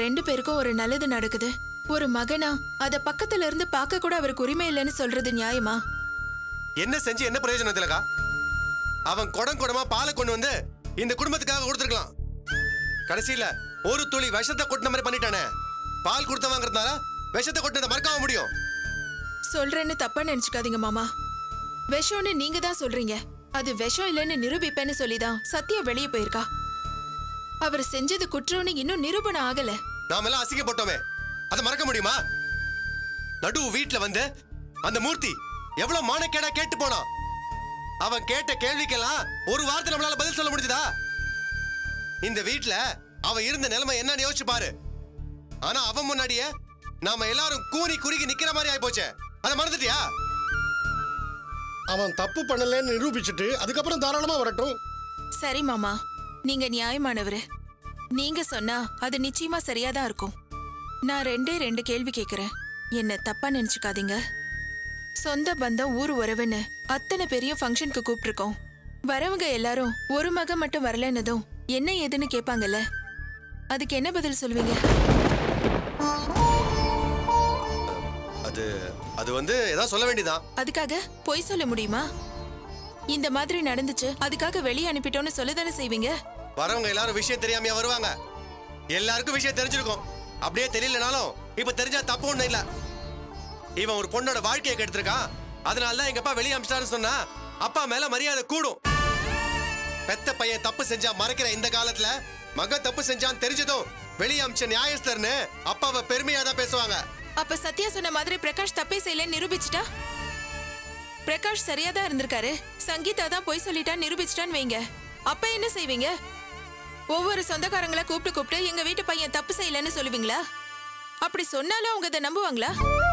ரெண்டு பேருக்கும் ஒரு நல்லது நடக்குது ஒரு மகனா அத பக்கத்துல இருந்து பார்க்க கூட அவருக்கு உரிமை இல்லைன்னு சொல்றது நியாயமா என்ன செஞ்சு என்ன பிரயோஜனம் திலகா அவன் குடம் குடமா பாலை கொண்டு வந்து இந்த குடும்பத்துக்காக கொடுத்துருக்கலாம் கடைசியில ஒரு துளி விஷத்தை கொட்டின மாதிரி பண்ணிட்டானே பால் கொடுத்தவங்கிறதுனால விஷத்தை கொட்டினதை மறக்காம முடியும் சொல்றேன்னு தப்பா நினைச்சுக்காதீங்க மாமா விஷம்னு நீங்க தான் சொல்றீங்க அது விஷம் இல்லைன்னு நிரூபிப்பேன்னு சொல்லிதான் சத்யா வெளியே போயிருக்கா அவர் செஞ்சது குற்றம்னு இன்னும் நிரூபணம் ஆகல நாம எல்லாம் அசிங்கப்பட்டோமே அதை மறக்க முடியுமா நடு வீட்ல வந்து அந்த மூர்த்தி எவ்வளவு மானக்கேடா கேட்டு போனான் அவன் கேட்ட கேள்விக்கெல்லாம் ஒரு வார்த்தை நம்மளால பதில் சொல்ல முடிஞ்சதா இந்த வீட்ல அவன் இருந்த நிலைமை என்னன்னு யோசிச்சு பாரு ஆனா அவன் முன்னாடியே நாம எல்லாரும் கூனி குறுகி நிக்கிற மாதிரி ஆயிப்போச்சே அதை மறந்துட்டியா அவன் தப்பு பண்ணலன்னு நிரூபிச்சுட்டு அதுக்கப்புறம் தாராளமா வரட்டும் சரி மாமா நீங்க நியாயமானவரு நீங்க சொன்னா அது நிச்சயமா சரியாதான் இருக்கும் நான் ரெண்டே ரெண்டு கேள்வி கேக்குறேன் என்ன தப்பா நினைச்சுக்காதீங்க சொந்த பந்தம் ஊர் உறவுன்னு அத்தனை பெரிய ஃபங்க்ஷனுக்கு கூப்பிட்டிருக்கோம் வரவங்க எல்லாரும் ஒரு மகன் மட்டும் வரலன்னதும் என்ன ஏதுன்னு கேட்பாங்கல்ல அதுக்கு என்ன பதில் சொல்லுவீங்க அது அது வந்து ஏதாவது சொல்ல வேண்டியதான் அதுக்காக பொய் சொல்ல முடியுமா இந்த மாதிரி நடந்துச்சு அதுக்காக வெளியே அனுப்பிட்டோன்னு சொல்லதானே செய்வீங்க வரவங்க எல்லாரும் விஷயம் தெரியாமையா வருவாங்க எல்லாருக்கும் விஷயம் தெரிஞ்சிருக்கும் அப்படியே தெரியலனாலும் இப்ப தெரிஞ்சா தப்பு ஒண்ணும் இல்ல இவன் ஒரு பொண்ணோட வாழ்க்கையை கெடுத்திருக்கான் அதனால தான் எங்க அப்பா வெளியே அமிச்சிட்டாருன்னு சொன்னா அப்பா மேல மரியாதை கூடும் பெத்த பையன் தப்பு செஞ்சா மறைக்கிற இந்த காலத்துல மகன் தப்பு செஞ்சான்னு தெரிஞ்சதும் வெளியே அமிச்ச நியாயஸ்தர்னு அப்பாவை பெருமையா தான் பேசுவாங்க அப்ப சத்யா சொன்ன மாதிரி பிரகாஷ் தப்பே செய்யலன்னு நிரூபிச்சிட்டா பிரகாஷ் சரியா தான் இருந்திருக்காரு சங்கீதா தான் பொய் சொல்லிட்டா நிரூபிச்சிட்டான்னு வைங்க அப்ப என்ன செய்வீங்க ஒவ்வொரு சொந்தக்காரங்கள கூப்பிட்டு கூப்பிட்டு எங்க வீட்டு பையன் தப்பு செய்யலன்னு சொல்லுவீங்களா அப்படி சொன்னாலும் அவங்க அதை நம்புவாங்களா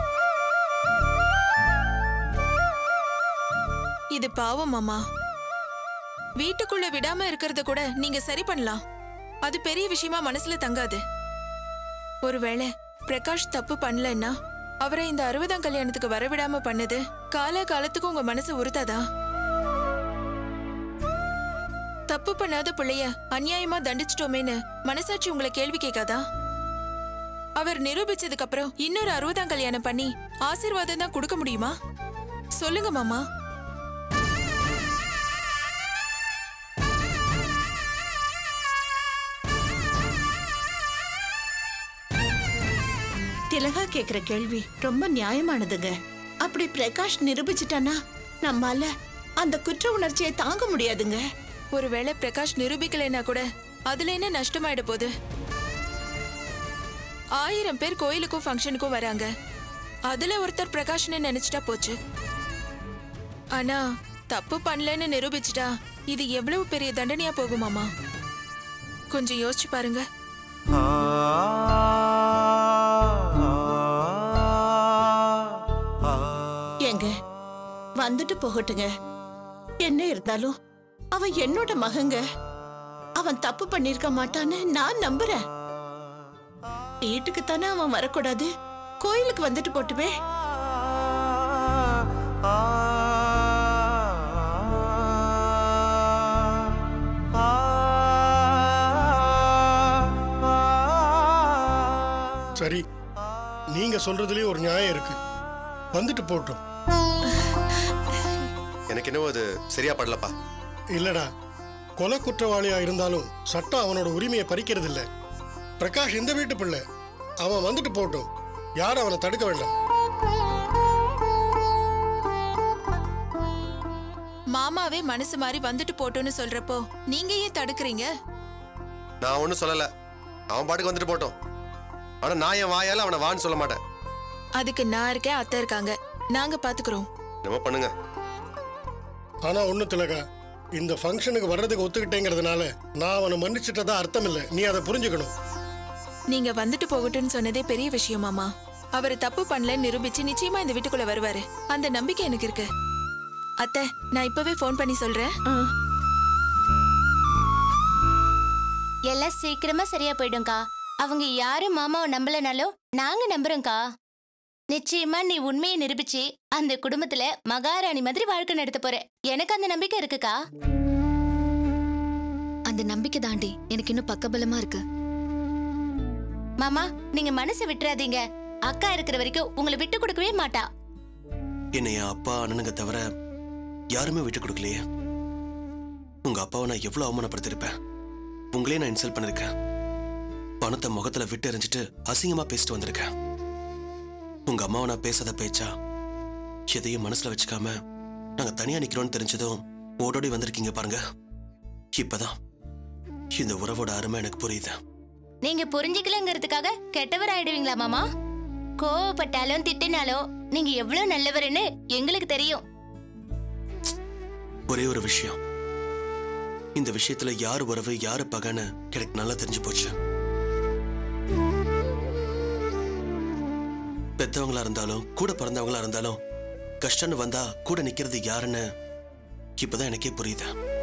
இது பாவம் மாமா வீட்டுக்குள்ள விடாம இருக்கிறத கூட நீங்க சரி பண்ணலாம் அது பெரிய விஷயமா மனசுல தங்காது ஒருவேளை பிரகாஷ் தப்பு பண்ணலன்னா அவரை இந்த அறுபதாம் கல்யாணத்துக்கு வரவிடாம பண்ணது கால காலத்துக்கு உங்க மனசு உறுத்தாதா தப்பு பண்ணாத பிள்ளைய அநியாயமா தண்டிச்சிட்டோமேன்னு மனசாட்சி உங்களை கேள்வி கேட்காதா அவர் நிரூபிச்சதுக்கு அப்புறம் இன்னொரு அறுபதாம் கல்யாணம் பண்ணி ஆசீர்வாதம் தான் கொடுக்க முடியுமா சொல்லுங்க மாமா திலகா கேக்குற கேள்வி ரொம்ப நியாயமானதுங்க அப்படி பிரகாஷ் நிரூபிச்சிட்டானா நம்மால அந்த குற்ற உணர்ச்சியை தாங்க முடியாதுங்க ஒருவேளை பிரகாஷ் நிரூபிக்கலைன்னா கூட அதுல என்ன நஷ்டமாயிட போகுது ஆயிரம் பேர் கோயிலுக்கும் ஃபங்க்ஷனுக்கும் வராங்க அதுல ஒருத்தர் பிரகாஷ்னு நினைச்சிட்டா போச்சு ஆனா தப்பு பண்ணலன்னு நிரூபிச்சிட்டா இது எவ்வளவு பெரிய தண்டனையா போகுமாமா கொஞ்சம் யோசிச்சு பாருங்க ஏங்க வந்துட்டு போகட்டுங்க என்ன இருந்தாலும் அவன் என்னோட மகங்க அவன் தப்பு பண்ணிருக்க மாட்டான்னு நான் நம்புறேன் வீட்டுக்கு தானே அவன் வரக்கூடாது கோயிலுக்கு வந்துட்டு போட்டுமே சரி நீங்க சொல்றதுலயே ஒரு நியாயம் இருக்கு வந்துட்டு போட்டோம் எனக்கு என்னவோ அது சரியா படலப்பா இல்லடா கொலை குற்றவாளியா இருந்தாலும் சட்டம் அவனோட உரிமையை பறிக்கிறது இல்ல பிரகாஷ் இந்த வீட்டு பிள்ளை அவன் வந்துட்டு போட்டோம் யாரும் அவனை தடுக்க வேண்டாம் மாமாவே மனசு மாதிரி வந்துட்டு போட்டோன்னு சொல்றப்போ நீங்க ஏன் தடுக்கிறீங்க நான் ஒன்றும் சொல்லல அவன் பாட்டுக்கு வந்துட்டு போட்டோம் ஆனா நான் என் வாயால அவனை வான்னு சொல்ல மாட்டேன் அதுக்கு நான் இருக்கேன் அத்தை இருக்காங்க நாங்க பாத்துக்கிறோம் நம்ம பண்ணுங்க ஆனா ஒண்ணு திலகா இந்த ஃபங்க்ஷனுக்கு வர்றதுக்கு ஒத்துக்கிட்டேங்கிறதுனால நான் அவனை மன்னிச்சிட்டதா அர்த்தம் இல்லை நீ அதை புரிஞ்சுக்கணும் நீங்க வந்துட்டு போகட்டும்னு சொன்னதே பெரிய விஷயம் மாமா அவர் தப்பு பண்ணலன்னு நிரூபிச்சு நிச்சயமா இந்த வீட்டுக்குள்ள வருவாரு அந்த நம்பிக்கை எனக்கு இருக்கு அத்தை நான் இப்பவே ஃபோன் பண்ணி சொல்றேன் எல்லாம் சீக்கிரமா சரியா போயிடும்க்கா அவங்க யாரும் மாமாவை நம்பலனாலும் நாங்க நம்புறோம்க்கா நிச்சயமா நீ உண்மையை நிரூபிச்சு அந்த குடும்பத்துல மகாராணி மாதிரி வாழ்க்கை நடத்த போற எனக்கு அந்த நம்பிக்கை இருக்குக்கா அந்த நம்பிக்கை தாண்டி எனக்கு இன்னும் பக்கபலமா இருக்கு மாமா நீங்க மனசை விட்டுறாதீங்க அக்கா இருக்கிற வரைக்கும் உங்களை விட்டு கொடுக்கவே மாட்டா என்னை என் அப்பா அண்ணனுங்க தவிர யாருமே விட்டு கொடுக்கலையே உங்க அப்பாவை நான் எவ்வளவு அவமானப்படுத்திருப்பேன் உங்களே நான் இன்சல்ட் பண்ணிருக்கேன் பணத்தை முகத்துல விட்டு எறிஞ்சிட்டு அசிங்கமா பேசிட்டு வந்திருக்கேன் உங்க அம்மாவை நான் பேசாத பேச்சா எதையும் மனசுல வச்சுக்காம நாங்க தனியா நிக்கிறோம்னு தெரிஞ்சதும் ஓடோடி வந்திருக்கீங்க பாருங்க இப்பதான் இந்த உறவோட அருமை எனக்கு புரியுது நீங்க புரிஞ்சுக்கலங்கிறதுக்காக கெட்டவர் ஆயிடுவீங்களா மாமா கோவப்பட்டாலும் திட்டினாலும் நீங்க எவ்வளவு நல்லவர்னு எங்களுக்கு தெரியும் ஒரே ஒரு விஷயம் இந்த விஷயத்துல யார் உறவு யாரு பகைன்னு எனக்கு நல்லா தெரிஞ்சு போச்சு பெத்தவங்களா இருந்தாலும் கூட பிறந்தவங்களா இருந்தாலும் கஷ்டம்னு வந்தா கூட நிக்கிறது யாருன்னு இப்பதான் எனக்கே புரியுது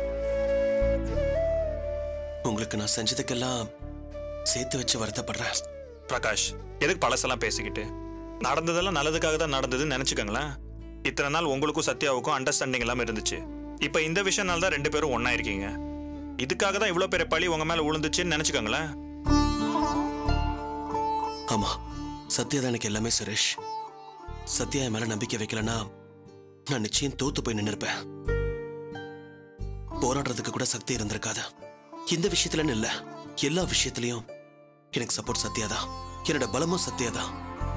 உங்களுக்கு நான் செஞ்சதுக்கெல்லாம் சேர்த்து வச்சு வருத்தப்படுறேன் பிரகாஷ் எதுக்கு பழசெல்லாம் பேசிக்கிட்டு நடந்ததெல்லாம் நல்லதுக்காக தான் நடந்ததுன்னு நினைச்சுக்கோங்களேன் இத்தனை நாள் உங்களுக்கும் சத்யாவுக்கும் அண்டர்ஸ்டாண்டிங் இல்லாம இருந்துச்சு இப்போ இந்த விஷயம்னால தான் ரெண்டு பேரும் ஒண்ணா இருக்கீங்க இதுக்காக தான் இவ்வளோ பெரிய பழி உங்க மேல விழுந்துச்சுன்னு நினைச்சுக்கோங்களேன் ஆமா சத்யா தான் எனக்கு எல்லாமே சுரேஷ் சத்யா என் மேல நம்பிக்கை வைக்கலனா நான் நிச்சயம் தோத்து போய் நின்னுருப்பேன் போராடுறதுக்கு கூட சக்தி இருந்திருக்காது இந்த விஷயத்துலன்னு இல்ல எல்லா விஷயத்திலையும் எனக்கு சப்போர்ட் சத்யா தான் என்னோட பலமும் சத்யா தான்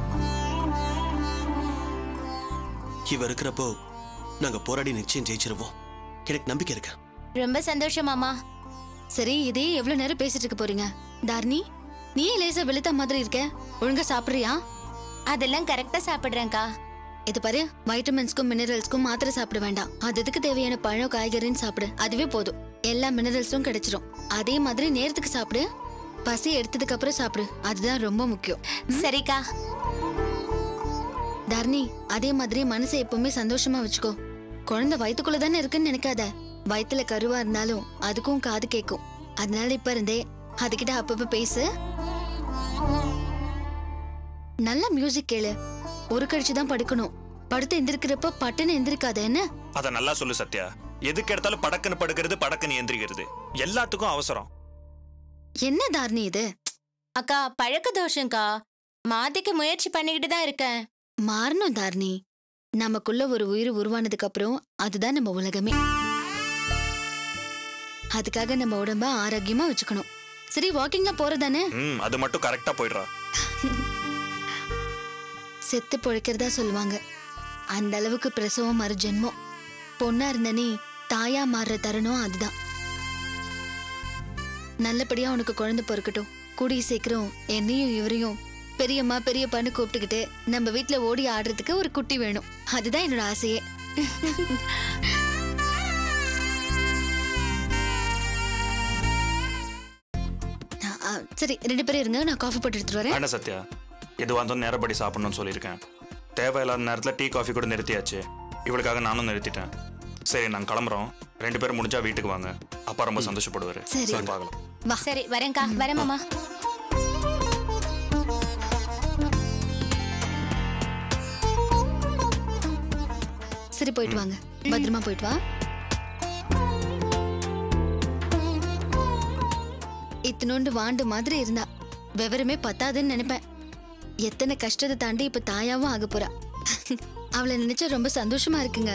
இவ இருக்கிறப்போ நாங்க போராடி நிச்சயம் ஜெயிச்சிருவோம் எனக்கு நம்பிக்கை இருக்கு ரொம்ப சந்தோஷம் மாமா சரி இதே எவ்வளவு நேரம் பேசிட்டு இருக்க போறீங்க தார்னி நீ லேசா வெளுத்த மாதிரி இருக்க ஒழுங்கா சாப்பிடுறியா அதெல்லாம் கரெக்டா சாப்பிடுறேன்க்கா இது பாரு வைட்டமின்ஸ்க்கும் மினரல்ஸ்க்கும் மாத்திரை சாப்பிட வேண்டாம் அது இதுக்கு தேவையான பழம் காய்கறின்னு சாப்பிடு அதுவே போதும் எல்லா மினரல்ஸும் கிடைச்சிரும் அதே மாதிரி நேரத்துக்கு சாப்பிடு பசி எடுத்ததுக்கு அப்புறம் சாப்பிடு அதுதான் ரொம்ப முக்கியம் சரிக்கா தர்ணி அதே மாதிரி மனசை எப்பவுமே சந்தோஷமா வச்சுக்கோ குழந்தை வயித்துக்குள்ள தானே இருக்குன்னு நினைக்காத வயித்துல கருவா இருந்தாலும் அதுக்கும் காது கேட்கும் அதனால இப்ப இருந்தே அதுகிட்ட அப்பப்ப பேசு நல்ல மியூசிக் கேளு ஒரு கழிச்சு தான் படுக்கணும் படுத்து எந்திரிக்கிறப்ப பட்டுன்னு எந்திரிக்காத என்ன அதை நல்லா சொல்லு சத்யா எதுக்கு எடுத்தாலும் படக்குன்னு படுக்கிறது படக்குன்னு எந்திரிக்கிறது எல்லாத்துக்கும் அவசரம் என்ன தார்ணி இது அக்கா பழக்க தோஷம்க்கா மாத்திக்க முயற்சி பண்ணிக்கிட்டு தான் இருக்கேன் மாறணும் தார்ணி நமக்குள்ள ஒரு உயிர் உருவானதுக்கு அப்புறம் அதுதான் நம்ம உலகமே அதுக்காக நம்ம உடம்ப ஆரோக்கியமா வச்சுக்கணும் சரி வாக்கிங்லாம் போறதானே ம் அது மட்டும் கரெக்டா போயிடுறா செத்து பொழைக்கிறதா சொல்லுவாங்க அந்த அளவுக்கு பிரசவம் மறு ஜென்மம் பொண்ணா இருந்த நீ தாயா மாறுற தருணம் அதுதான் நல்லபடியா உனக்கு குழந்தை பொறுக்கட்டும் கூடிய சீக்கிரம் என்னையும் இவரையும் பெரியம்மா பெரியப்பான்னு கூப்பிட்டுக்கிட்டு நம்ம வீட்ல ஓடி ஆடுறதுக்கு ஒரு குட்டி வேணும் அதுதான் என்னோட ஆசையே ஆ, ஆ, சரி ரெண்டு பேரும் இருங்க நான் காஃபி போட்டு எடுத்துட்டு வரேன் வேண்டாம் சத்யா எதுவாக இருந்தாலும் நேரப்படி சாப்பிடணும்னு சொல்லியிருக்கேன் தேவையில்லாத நேரத்தில் டீ காஃபி கூட நிறுத்தியாச்சு இவளுக்காக நானும் நிறுத்திட்டேன் சரி நாங்கள் கிளம்புறோம் ரெண்டு பேரும் முடிஞ்சா வீட்டுக்கு வாங்க அப்பா ரொம்ப சந்தோஷப்படுவாரு சரி. பார்க்கலாம் சரி வரேன்க்கா வரேன் மாமா சரி போயிட்டு வாங்க பத்திரமா போயிட்டு வா இத்தினோண்டு வாண்டு மாதிரி இருந்தா விவரமே பத்தாதுன்னு நினைப்பேன் எத்தனை கஷ்டத்தை தாண்டி இப்ப தாயாவும் ஆக போறா அவளை நினைச்சா ரொம்ப சந்தோஷமா இருக்குங்க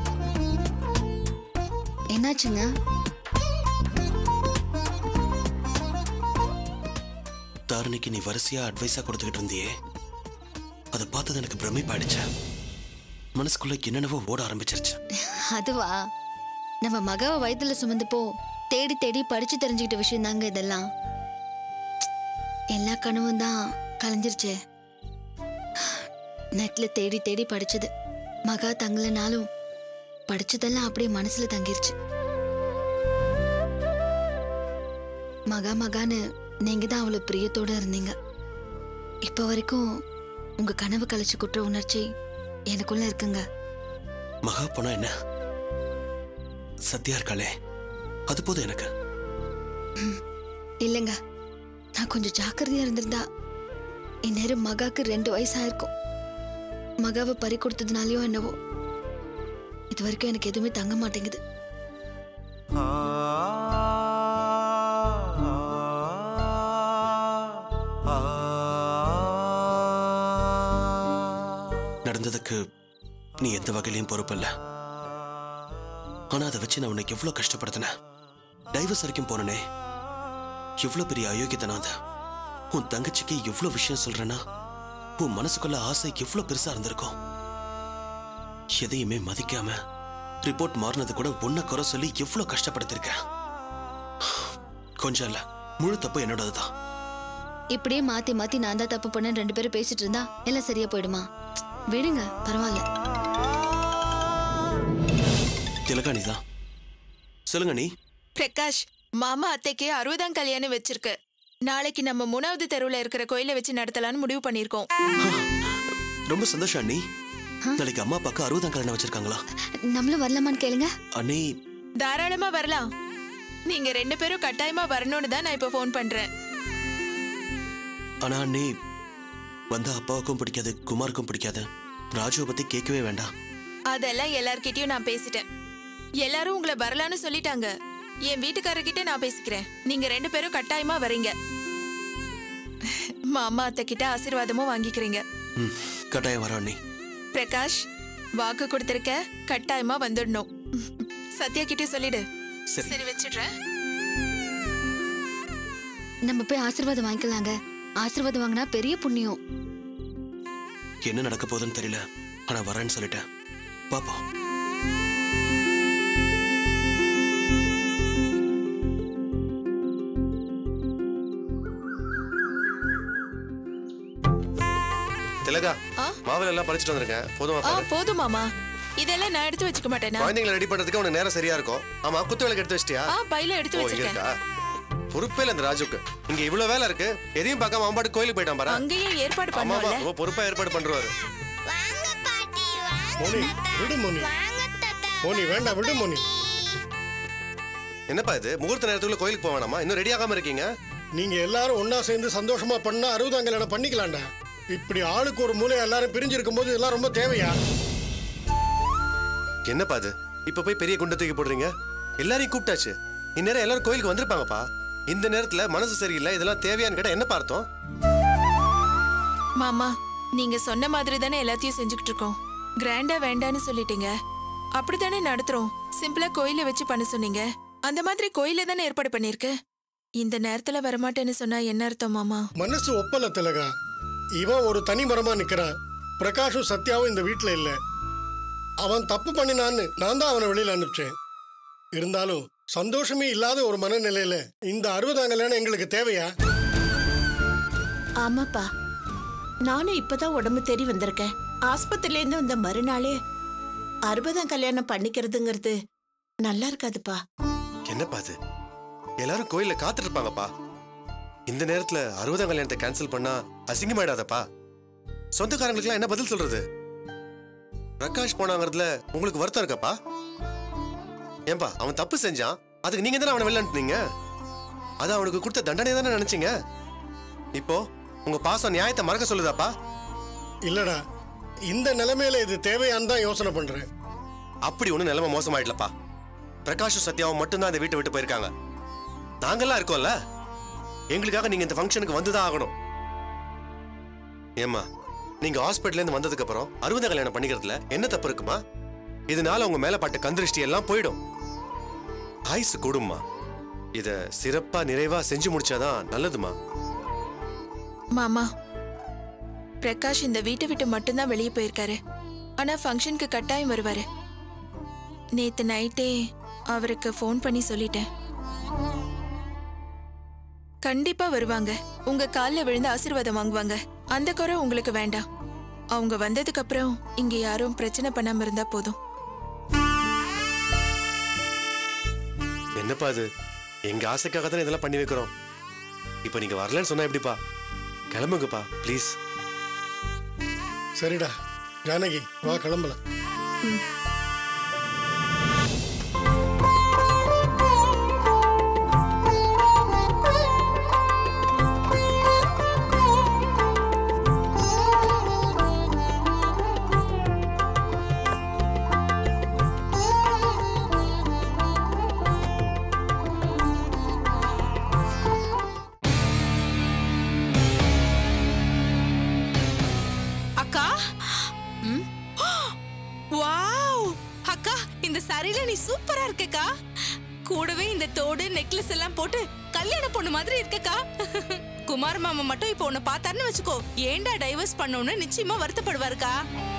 என்னாச்சுங்க தாரணிக்கு நீ வரிசையா அட்வைஸா கொடுத்துக்கிட்டு இருந்தியே அதை பார்த்தது எனக்கு பிரமிப்பாயிடுச்சு மனசுக்குள்ள என்னென்னவோ ஓட ஆரம்பிச்சிருச்சு அதுவா நம்ம மகாவை வயித்துல சுமந்துப்போ தேடி தேடி படிச்சு தெரிஞ்சுக்கிட்ட விஷயம் தாங்க இதெல்லாம் எல்லா கனவும் தான் கலைஞ்சிருச்சே நெட்ல தேடி தேடி படிச்சது மகா தங்கலனாலும் படிச்சதெல்லாம் அப்படியே மனசுல தங்கிருச்சு மகா மகான்னு நீங்க தான் அவ்வளவு பிரியத்தோட இருந்தீங்க இப்ப வரைக்கும் உங்க கனவு கலைச்சு குற்ற உணர்ச்சி எனக்குள்ள இருக்குங்க மகா போனா என்ன சத்யா இருக்காளே அது போதும் எனக்கு இல்லைங்க நான் கொஞ்சம் ஜாக்கிரதையா இருந்திருந்தா இந்நேரம் மகாக்கு ரெண்டு வயசு ஆயிருக்கும் மகாவை பறி கொடுத்ததுனாலயோ என்னவோ இது வரைக்கும் எனக்கு எதுவுமே தங்க மாட்டேங்குது ஆ நடந்ததுக்கு நீ எந்த வகையிலையும் பொறுப்பில்ல ஆனா அதை வச்சு நான் உன்னை எவ்வளவு கஷ்டப்படுத்தினேன் டைவர்ஸ் வரைக்கும் போனனே எவ்வளவு பெரிய அயோக்கியத்தனா அது உன் தங்கச்சிக்கு எவ்வளவு விஷயம் சொல்றேன்னா உன் மனசுக்குள்ள ஆசை எவ்வளவு பெருசா இருந்திருக்கும் எதையுமே மதிக்காம ரிப்போர்ட் மாறினது கூட உன்னை குறை சொல்லி எவ்வளவு கஷ்டப்படுத்திருக்கேன் கொஞ்சம் இல்ல முழு தப்பு என்னோடதுதான் இப்படியே மாத்தி மாத்தி நான் தான் தப்பு பண்ணேன்னு ரெண்டு பேரும் பேசிட்டு இருந்தா எல்லாம் சரியா போயிடுமா விடுங்க பரவாயில்ல திலகாணிதான் சொல்லுங்க நீ பிரகாஷ் மாமா அத்தைக்கு அறுபதாம் கல்யாணம் வச்சிருக்கு நாளைக்கு நம்ம மூணாவது தெருவுல இருக்கிற கோயிலை வச்சு நடத்தலாம்னு முடிவு பண்ணிருக்கோம் ரொம்ப சந்தோஷம் அண்ணி நாளைக்கு அம்மா அப்பாக்கு அறுபதாம் கல்யாணம் வச்சிருக்காங்களா நம்மளும் வரலாமான்னு கேளுங்க அண்ணி தாராளமா வரலாம் நீங்க ரெண்டு பேரும் கட்டாயமா வரணும்னு தான் நான் இப்ப ஃபோன் பண்றேன் ஆனா அண்ணி வந்தா அப்பாவுக்கும் பிடிக்காது குமாருக்கும் பிடிக்காது ராஜுவை பத்தி கேட்கவே வேண்டாம் அதெல்லாம் எல்லார்கிட்டயும் நான் பேசிட்டேன் எல்லாரும் உங்களை வரலான்னு சொல்லிட்டாங்க என் வீட்டுக்காரர்கிட்ட நான் பேசிக்கிறேன் நீங்க ரெண்டு பேரும் கட்டாயமா வரீங்க மாமா அத்தை கிட்ட ஆசீர்வாதமும் வாங்கிக்கிறீங்க ம் கட்டாயம் வரோம் அண்ணி பிரகாஷ் வாக்கு கொடுத்திருக்க கட்டாயமா வந்துடணும் சத்யா கிட்டே சொல்லிடு சரி. சரி வச்சிடுறேன் நம்ம போய் ஆசீர்வாதம் வாங்கிக்கலாங்க ஆசீர்வாதம் வாங்கினா பெரிய புண்ணியம் என்ன நடக்க போகுதுன்னு தெரியல ஆனா வரேன்னு சொல்லிட்டேன் பாப்போம் திலகா ஆ? மாவுல எல்லாம் பறிச்சுட்டு வந்திருக்கேன் போதுமா ஆ பாரு போதும் மாமா இதெல்லாம் நான் எடுத்து வச்சுக்க மாட்டேனா குழந்தைங்களை ரெடி பண்றதுக்கு உனக்கு நேரம் சரியா இருக்கும் ஆமா குத்து விளக்கு எடுத்து வச்சிட்டியா ஆ பையில எடுத்து ஓ இங்க வச்சிருக்கேன் இருக்கா பொறுப்பே இல்ல இந்த ராஜுக்கு இங்க இவ்வளவு வேலை இருக்கு எதையும் பார்க்காம அவன் பாட்டு கோயிலுக்கு போயிட்டான் பாரு அங்கேயும் ஏற்பாடு ஆமா ஆமா பண்ணுவோம்ல ரொம்ப பொறுப்பா ஏற்பாடு பண்றாரு மோனி விடு மோனி மோனி வேண்டாம் விடு மோனி என்னப்பா இது முகூர்த்த நேரத்துக்குள்ள கோயிலுக்கு போக வேணாமா இன்னும் ரெடி ஆகாம இருக்கீங்க நீங்க எல்லாரும் ஒண்ணா சேர்ந்து சந்தோஷமா பண்ணா அறுபதாம் கல்யாணம் பண்ணிக்கலாம்டா இப்படி ஆளுக்கு ஒரு மூலை எல்லாரும் பிரிஞ்சு இருக்கும்போது இதெல்லாம் ரொம்ப தேவையா என்னப்பா இது இப்ப போய் பெரிய குண்டை தூக்கி போடுறீங்க எல்லாரையும் கூப்பிட்டாச்சு இந்நேரம் எல்லாரும் கோயிலுக்கு வந்திருப்பாங்கப்பா இந்த நேரத்துல மனசு சரியில்லை இதெல்லாம் தேவையான்னு கேட்டா என்ன பார்த்தோம் மாமா நீங்க சொன்ன மாதிரி தானே எல்லாத்தையும் செஞ்சுக்கிட்டு இருக்கோம் கிராண்டா வேண்டான்னு சொல்லிட்டீங்க அப்படித்தானே நடத்துறோம் சிம்பிளா கோயில வச்சு பண்ண சொன்னீங்க அந்த மாதிரி கோயில தானே ஏற்பாடு பண்ணிருக்கு இந்த நேரத்துல வரமாட்டேன்னு சொன்னா என்ன அர்த்தம் மாமா மனசு ஒப்பல திலகா இவன் ஒரு தனி மரமா நிக்கிறான் பிரகாஷும் சத்யாவும் இந்த வீட்ல இல்ல அவன் தப்பு பண்ணினான்னு நான் தான் அவனை வெளியில அனுப்பிச்சேன் இருந்தாலும் சந்தோஷமே இல்லாத ஒரு மனநிலையில இந்த அறுபதாம் கல்யாணம் எங்களுக்கு தேவையா ஆமாப்பா நானும் இப்பதான் உடம்பு தேறி வந்திருக்கேன் ஆஸ்பத்திரியிலேருந்து வந்த மறுநாளே அறுபதாம் கல்யாணம் பண்ணிக்கிறதுங்கிறது நல்லா இருக்காதுப்பா என்னப்பா இது எல்லாரும் கோயில்ல காத்துட்டு இருப்பாங்கப்பா இந்த நேரத்துல அறுபதாம் கல்யாணத்தை கேன்சல் பண்ணா அசிங்கமாயிடாதப்பா சொந்தக்காரங்களுக்குலாம் என்ன பதில் சொல்றது பிரகாஷ் போனாங்கிறதுல உங்களுக்கு வருத்தம் இருக்கப்பா ஏன்பா அவன் தப்பு செஞ்சான் அதுக்கு நீங்க தானே அவனை வெளில அனுப்புனீங்க அது அவனுக்கு கொடுத்த தண்டனை தானே நினைச்சீங்க இப்போ உங்க பாசம் நியாயத்தை மறக்க சொல்லுதாப்பா இல்லடா இந்த நிலைமையில இது தேவையான்னு தான் யோசனை பண்றேன் அப்படி ஒன்றும் நிலைமை மோசமாயிடலப்பா பிரகாஷும் சத்யாவும் மட்டும்தான் இந்த வீட்டை விட்டு போயிருக்காங்க நாங்கெல்லாம் இருக்கோம்ல எங்களுக்காக நீங்க இந்த ஃபங்க்ஷனுக்கு வந்துதான் ஆகணும் ஏம்மா நீங்க ஹாஸ்பிட்டல்ல இருந்து வந்ததுக்கு அப்புறம் அறுபதாம் கல்யாணம் பண்ணிக்கிறதுல என்ன தப்பு இருக்குமா இதனால உங்க மேல பட்ட கந்திருஷ்டி எல்லாம் போயிடும் ஆயுசு கூடும்மா இத சிறப்பா நிறைவா செஞ்சு முடிச்சாதான் நல்லதுமா மாமா பிரகாஷ் இந்த வீட்டை விட்டு மட்டும்தான் வெளியே போயிருக்காரு ஆனா ஃபங்க்ஷனுக்கு கட்டாயம் வருவாரு நேத்து நைட்டே அவருக்கு ஃபோன் பண்ணி சொல்லிட்டேன் கண்டிப்பா வருவாங்க உங்க கால்ல விழுந்து ஆசீர்வாதம் வாங்குவாங்க அந்த குறை உங்களுக்கு வேண்டாம் அவங்க வந்ததுக்கு அப்புறம் இங்க யாரும் பிரச்சனை பண்ணாம இருந்தா போதும் என்னப்பா இது எங்க ஆசைக்காக தானே இதெல்லாம் பண்ணி வைக்கிறோம் இப்போ நீங்க வரலன்னு சொன்னா எப்படிப்பா கிளம்புங்கப்பா ப்ளீஸ் சரிடா ஜானகி வா கிளம்பலாம் அக்கா கூடவே இந்த தோடு நெக்லஸ் எல்லாம் போட்டு கல்யாண பொண்ணு மாதிரி இருக்கக்கா குமார் மாமா மட்டும் இப்போ உன்னை பார்த்தாருன்னு வச்சுக்கோ ஏன்டா டைவர்ஸ் பண்ணோன்னு நிச்சயமா வருத்தப்படுவாருக்கா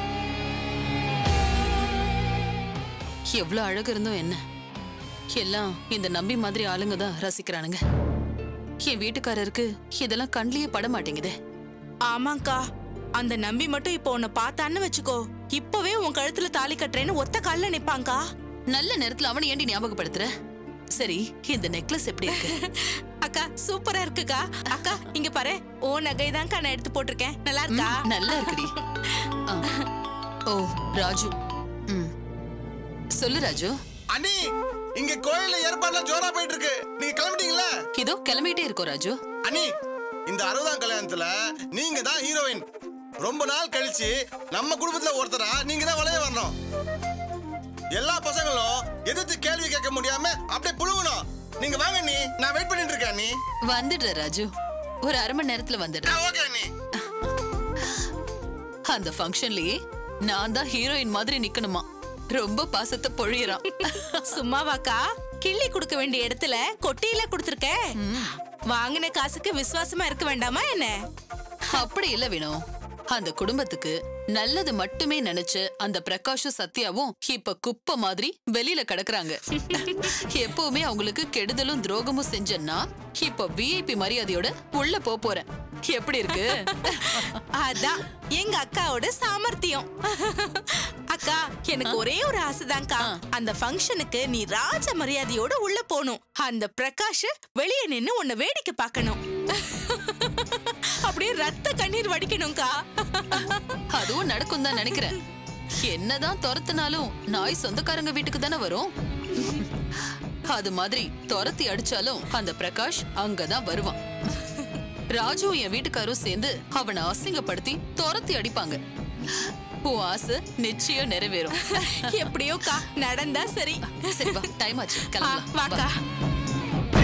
எவ்வளவு அழகு இருந்தோம் என்ன எல்லாம் இந்த நம்பி மாதிரி ஆளுங்க தான் ரசிக்கிறானுங்க என் வீட்டுக்காரருக்கு இதெல்லாம் கண்லயே பட மாட்டேங்குதே ஆமாக்கா அந்த நம்பி மட்டும் இப்போ உன்னை பார்த்தான்னு வச்சுக்கோ இப்பவே உன் கழுத்துல தாலி கட்டுறேன்னு ஒத்த கால்ல நிப்பாங்கா நல்ல நேரத்துல அவனை ஏண்டி ஞாபகப்படுத்துற சரி இந்த நெக்லஸ் எப்படி இருக்கு அக்கா சூப்பரா இருக்குக்கா அக்கா இங்க பாரு ஓ நகை தான்க்கா நான் எடுத்து போட்டிருக்கேன் நல்லா இருக்கா ம், நல்லா இருக்குடி ஆ. ஓ ராஜு ம் சொல்லு ராஜு அண்ணி இங்க கோயில்ல ஏற்பாடுலாம் ஜோரா போயிட்டு இருக்கு நீங்க கிளம்பிட்டீங்களா இதோ கிளம்பிட்டே இருக்கோம் ராஜு அண்ணி இந்த அறுபதாம் கல்யாணத்துல நீங்க தான் ஹீரோயின் ரொம்ப நாள் கழிச்சு நம்ம குடும்பத்துல ஒருத்தரா நீங்க தான் வளைய வரணும் எல்லா பசங்களும் எதிர்த்து கேள்வி கேட்க முடியாம அப்படியே புழுகணும் நீங்க வாங்க நீ நான் வெயிட் பண்ணிட்டு இருக்கேன் நீ வந்துடுற ராஜு ஒரு அரை மணி நேரத்துல வந்துடுறேன் ஓகே நீ அந்த ஃபங்க்ஷன்லயே நான் தான் ஹீரோயின் மாதிரி நிக்கணுமா ரொம்ப பாசத்தை பொழியறான் சும்மாவாக்கா கிள்ளி கொடுக்க வேண்டிய இடத்துல கொட்டியில கொடுத்துருக்க வாங்கின காசுக்கு விசுவாசமா இருக்க வேண்டாமா என்ன அப்படி இல்ல வேணும் அந்த குடும்பத்துக்கு நல்லது மட்டுமே நினைச்சு அந்த பிரகாஷும் சத்யாவும் இப்ப குப்பை மாதிரி வெளியில கிடக்குறாங்க எப்பவுமே அவங்களுக்கு கெடுதலும் துரோகமும் செஞ்சேன்னா இப்ப விஐபி மரியாதையோட உள்ள போப் போறேன் எப்படி இருக்கு அதான் எங்க அக்காவோட சாமர்த்தியம் அக்கா எனக்கு ஒரே ஒரு ஆசைதான்க்கா அந்த ஃபங்க்ஷனுக்கு நீ ராஜ மரியாதையோட உள்ள போகணும் அந்த பிரகாஷ் வெளியே நின்னு உன்னை வேடிக்கை பார்க்கணும் அப்படியே ரத்த கண்ணீர் வடிக்கணும்க்கா அதுவும் நடக்கும் தான் நினைக்கிறேன் என்னதான் துரத்துனாலும் நாய் சொந்தக்காரங்க வீட்டுக்கு தானே வரும் அது மாதிரி துரத்தி அடிச்சாலும் அந்த பிரகாஷ் அங்கதான் வருவான் ராஜு என் வீட்டுக்காரும் சேர்ந்து அவனை அசிங்கப்படுத்தி துரத்தி அடிப்பாங்க உன் ஆசை நிச்சயம் நிறைவேறும் எப்படியோக்கா நடந்தா சரி சரி வா டைம் ஆச்சு ஆ, கிளம்பலாம் வாக்கா வா.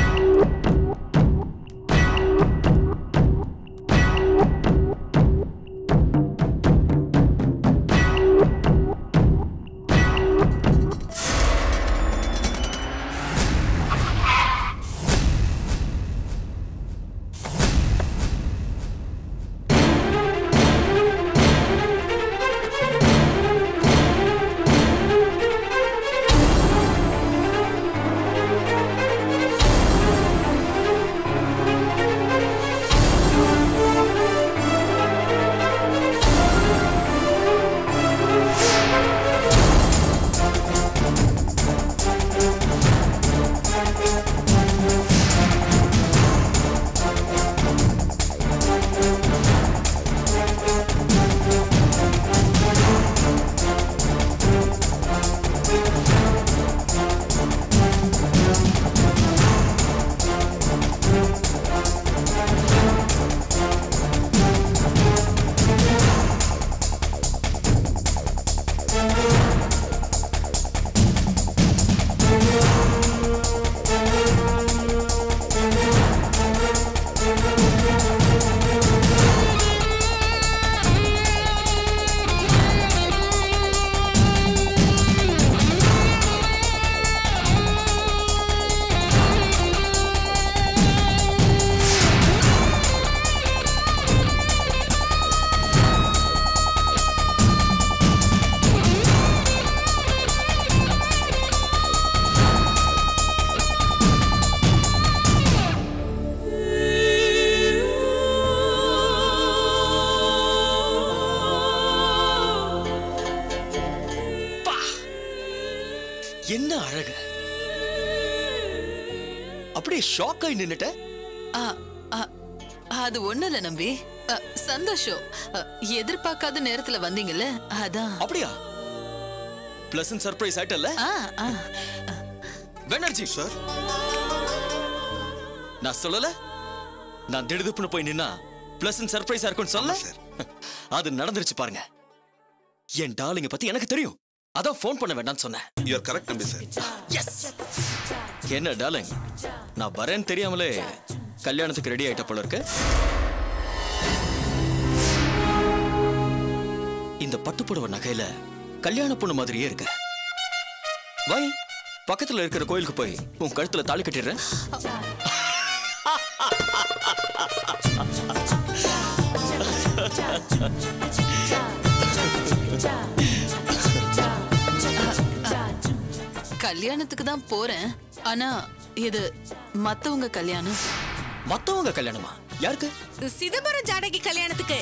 என்ன அழகு அப்படியே ஷாக் ஆகி நின்னுட்ட ஆ, ஆ, அது ஒண்ணு இல்ல நம்பி அ, சந்தோஷம் அ, எதிர்பார்க்காத நேரத்துல வந்தீங்கல்ல அதான் அப்படியா பிளசன்ட் சர்ப்ரைஸ் ஆயிட்டல்ல ஆ, ஆ. பெனர்ஜி சார் நான் சொல்லல நான் திடுதுப்புன்னு போய் நின்னா பிளசன்ட் சர்ப்ரைஸா இருக்கும்னு சொல்ல அது நடந்துருச்சு பாருங்க என் டார்லிங்க பத்தி எனக்கு தெரியும் அதான் ஃபோன் பண்ண வேண்டாம்னு சொன்னேன் you're correct Nambi sir yes என்ன டார்லிங் நான் வரேன்னு தெரியாமலே கல்யாணத்துக்கு ரெடி ஆயிட்ட போல இருக்கு இந்த பட்டுப்புடவை நகையில கல்யாண பொண்ணு மாதிரியே இருக்கு வை பக்கத்துல இருக்கிற கோயிலுக்கு போய் உன் கழுத்துல தாலி கட்டிடுறேன் கல்யாணத்துக்கு தான் போறேன் ஆனா இது மத்தவங்க கல்யாணம் மத்தவங்க கல்யாணமா யாருக்கு சிதம்பரம் ஜானகி கல்யாணத்துக்கு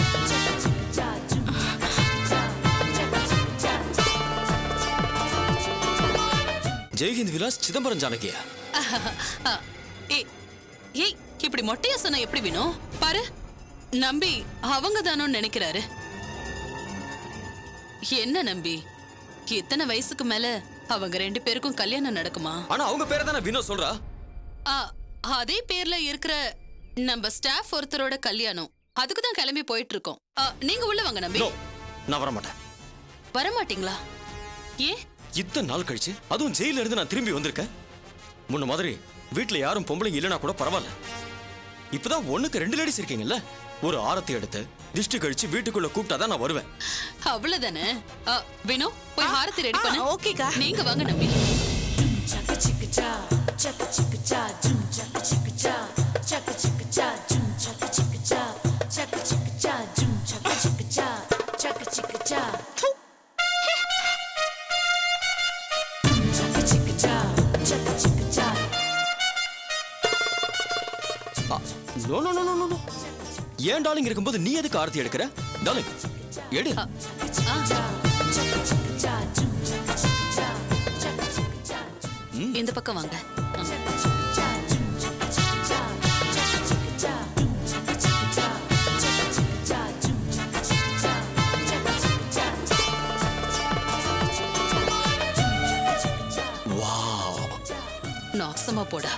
ஜெய்ஹிந்த் விலாஸ் சிதம்பரம் ஜானகியா அ, ஏய் ஏய் இப்படி மொட்டையா சொன்னா எப்படி வேணும் பாரு நம்பி அவங்க தானோன்னு நினைக்கிறாரு என்ன நம்பி இத்தனை வயசுக்கு மேல அவங்க ரெண்டு பேருக்கும் கல்யாணம் நடக்குமா ஆனா அவங்க பேரை தானே வினோ சொல்றா ஆ, அதே பேர்ல இருக்கிற நம்ம ஸ்டாஃப் ஒருத்தரோட கல்யாணம் அதுக்கு தான் கிளம்பி போயிட்டு இருக்கோம் ஆ, நீங்க உள்ள வாங்க நம்பி நோ நான் வர மாட்டேன் வர மாட்டீங்களா ஏன் இத்தனை நாள் கழிச்சு அதுவும் ஜெயில இருந்து நான் திரும்பி வந்திருக்கேன் முன்ன மாதிரி வீட்ல யாரும் பொம்பளைங்க இல்லைனா கூட பரவாயில்ல இப்பதான் ஒண்ணுக்கு ரெண்டு லேடிஸ் இருக்கீங்கல்ல ஒரு ஆரத்தி எடுத்து திஷ்டி கழிச்சு வீட்டுக்குள்ள கூப்பிட்டாதான் நான் வருவேன் அவ்வளவுதானே ஆ, வினோ போய் ஹாரத்தி ரெடி பண்ணு ஓகேக்கா நீங்க வாங்க Nambi no no no no no ஏன் டாலிங் இருக்கும்போது நீ எதுக்கு ஆரத்தி எடுக்கிற டாலிங் எடு இந்த பக்கம் வாங்க வாவ் நாசமா போடா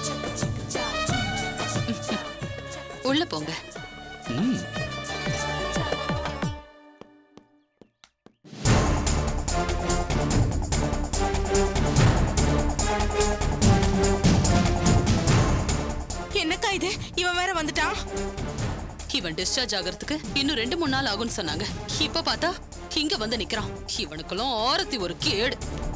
உள்ள போங்க ம் என்னக்கா இது இவன் வேற வந்துட்டான் இவன் டிஸ்சார்ஜ் ஆகிறதுக்கு இன்னும் ரெண்டு மூணு நாள் ஆகும்னு சொன்னாங்க இப்ப பார்த்தா இங்க வந்து நிக்கிறான் இவனுக்கெல்லாம் ஆரத்தி ஒரு கேடு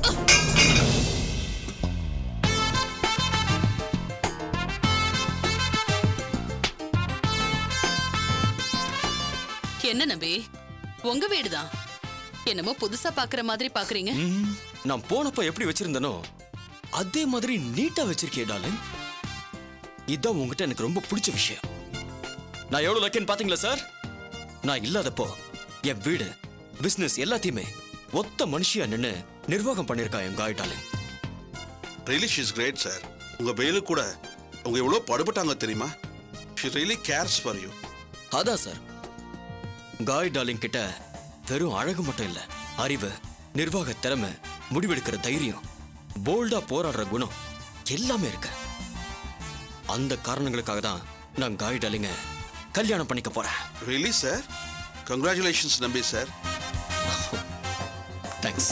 என்ன நம்பி உங்க வீடுதான் என்னமோ புதுசா பாக்குற மாதிரி பாக்குறீங்க ம், நான் போனப்ப எப்படி வச்சிருந்தனோ அதே மாதிரி நீட்டா வச்சிருக்கே டாலிங் இதான் உங்ககிட்ட எனக்கு ரொம்ப பிடிச்ச விஷயம் நான் எவ்வளவு லக்கின்னு பாத்தீங்களா சார் நான் இல்லாதப்போ என் வீடு பிசினஸ் எல்லாத்தையுமே ஒத்த மனுஷியா நின்னு நிர்வாகம் பண்ணிருக்கா என் காய் darling really she's great sir உங்க பெயிலு கூட அவங்க எவ்வளோ படுபட்டாங்க தெரியுமா she really cares for you அதான் சார் காய் டார்லிங் கிட்ட வெறும் அழகு மட்டும் இல்ல அறிவு நிர்வாக திறமை முடிவெடுக்கிற தைரியம் போல்டா போராடுற குணம் எல்லாமே இருக்கு அந்த காரணங்களுக்காக தான் நான் காய் டார்லிங்க கல்யாணம் பண்ணிக்க போறேன் really sir congratulations Nambi sir thanks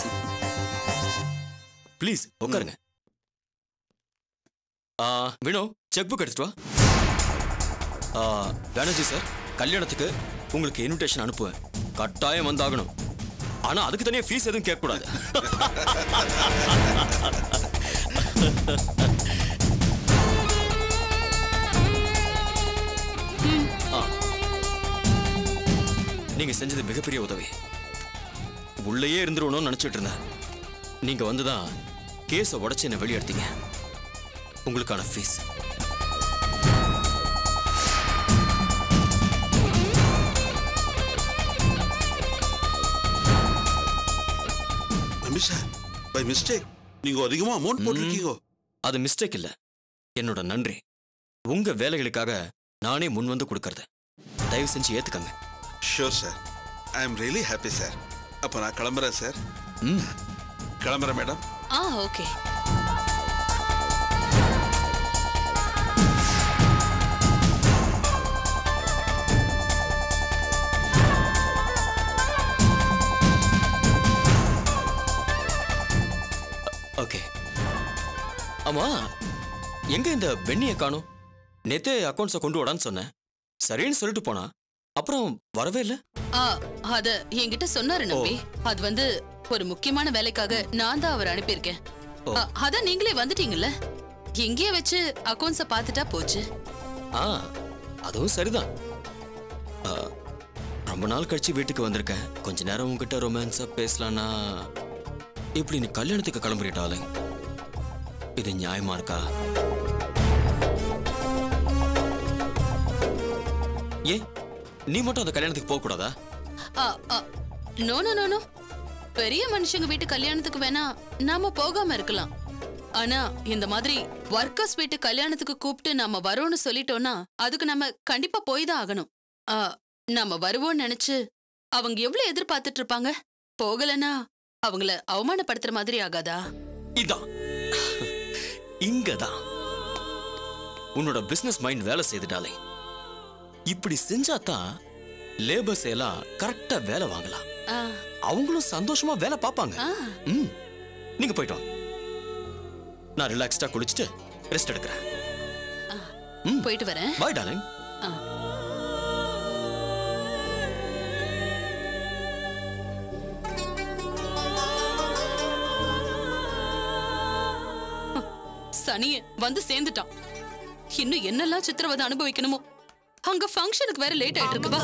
please உட்காருங்க ஆ, வினோ செக் புக் எடுத்துட்டு வா ஆ, பானர்ஜி சார் கல்யாணத்துக்கு உங்களுக்கு இன்விடேஷன் அனுப்புவேன் கட்டாயம் வந்தாகணும் ஆனா அதுக்கு தனியா ஃபீஸ் எதுவும் கேட்கக்கூடாது ஆ. நீங்க செஞ்சது மிகப்பெரிய உதவி உள்ளேயே இருந்துருவணும்னு நினைச்சிட்டு இருந்தேன் நீங்க வந்துதான் கேஸை உடைச்சு என்ன வெளியெடுத்தீங்க உங்களுக்கான ஃபீஸ் நம்பி சார் பை மிஸ்டேக் நீங்க அதிகமா அமௌண்ட் போட்டிருக்கீங்க அது மிஸ்டேக் இல்ல என்னோட நன்றி உங்க வேலைகளுக்காக நானே முன் வந்து கொடுக்கறது தயவு செஞ்சு ஏத்துக்கங்க sure sir I am really happy sir அப்போ நான் கிளம்புறேன் சார் ம் கிளம்புறேன் மேடம் ஆ ஓகே ஓகே ஆமா எங்க இந்த பெண்ணியை காணும் நேத்தே அக்கௌண்ட்ஸை கொண்டு வாடான்னு சொன்னேன் சரின்னு சொல்லிட்டு போனா அப்புறம் வரவே இல்லை ஆ அத என்கிட்ட சொன்னாரு நம்பி அது வந்து ஒரு முக்கியமான வேலைக்காக நான் தான் அவர் அனுப்பியிருக்கேன் அ, அதான் நீங்களே வந்துட்டீங்கல்ல இங்கேயே வச்சு அக்கௌண்ட்ஸ பார்த்துட்டா போச்சு ஆ அதுவும் சரிதான் ஆ, ரொம்ப நாள் கழிச்சு வீட்டுக்கு வந்திருக்கேன் கொஞ்ச நேரம் உங்ககிட்ட ரொமான்ஸா பேசலான்னா இப்படி நீ கல்யாணத்துக்கு கிளம்புறிட்டாலே இது நியாயமா இருக்கா ஏன் நீ மட்டும் அந்த கல்யாணத்துக்கு போக கூடாதா அ, அ, நோ நோ நோ நோ பெரிய மனுஷங்க வீட்டு கல்யாணத்துக்கு வேணா நாம போகாம இருக்கலாம் ஆனா இந்த மாதிரி ஒர்க்கர்ஸ் வீட்டு கல்யாணத்துக்கு கூப்பிட்டு நாம வரோம்னு சொல்லிட்டோம்னா அதுக்கு நம்ம கண்டிப்பா போய் தான் ஆகணும் ஆ, நாம வருவோம்னு நினைச்சு அவங்க எவ்வளவு எதிர்பார்த்துட்டு இருப்பாங்க போகலனா அவங்கள அவமானப்படுத்துற மாதிரி ஆகாதா இதான் இங்கதான் உன்னோட பிசினஸ் மைண்ட் வேலை செய்துட்டாலே இப்படி செஞ்சாதான் லேபர்ஸ் எல்லாம் கரெக்டா வேலை வாங்கலாம் ஆ, அவங்களும் சந்தோஷமா வேலை பார்ப்பாங்க ஆ. ம் நீங்க போயிட்டு வாங்க நான் ரிலாக்ஸ்டா குளிச்சுட்டு ரெஸ்ட் எடுக்கிறேன் ம் போயிட்டு வரேன் பாய் டார்லிங் ஆ. சனிய வந்து சேர்ந்துட்டான் இன்னும் என்னெல்லாம் சித்திரவதை அனுபவிக்கணுமோ அங்க ஃபங்க்ஷனுக்கு வேற லேட் ஆயிட்டு இருக்குவா